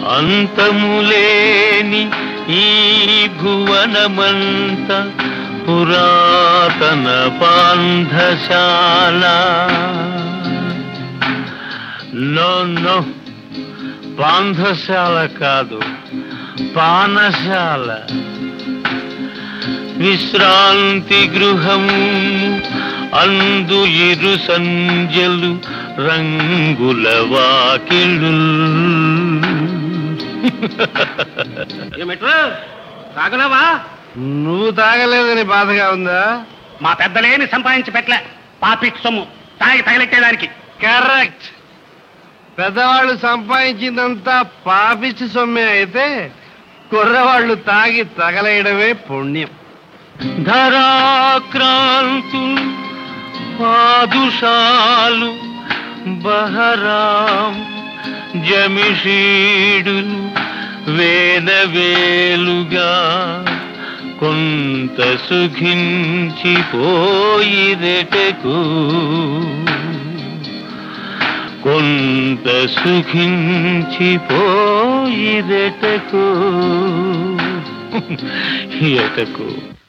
అంతములేని ఈ భువనమంత పురాతన పాంధశాల no no పాంధశాల కాదు పానశాల విశ్రాంతి గృహము అందు ఇరు సంజలు రంగుల వాకిళ్ళు ఏమిట్రా తాగలేవా నువ్వు తాగలేదని బాధగా ఉందా మా పెద్దలేని సంపాదించి పెట్టలే పాపిట్ సొమ్ము తాగి తగిలెట్టేదానికి కరెక్ట్ పెద్దవాళ్ళు సంపాదించిందంతా పాపిచ్చి సొమ్మే అయితే కుర్రవాళ్ళు తాగి తగలేయడమే పుణ్యం ధరాక్రాంతులు పాదుషాలు బహరాం జమిషీడులు వేలవేలుగా కొంత సుఖించిపోయిరెటకు కొంత సుఖించిపోయిరెటకు ఎటకు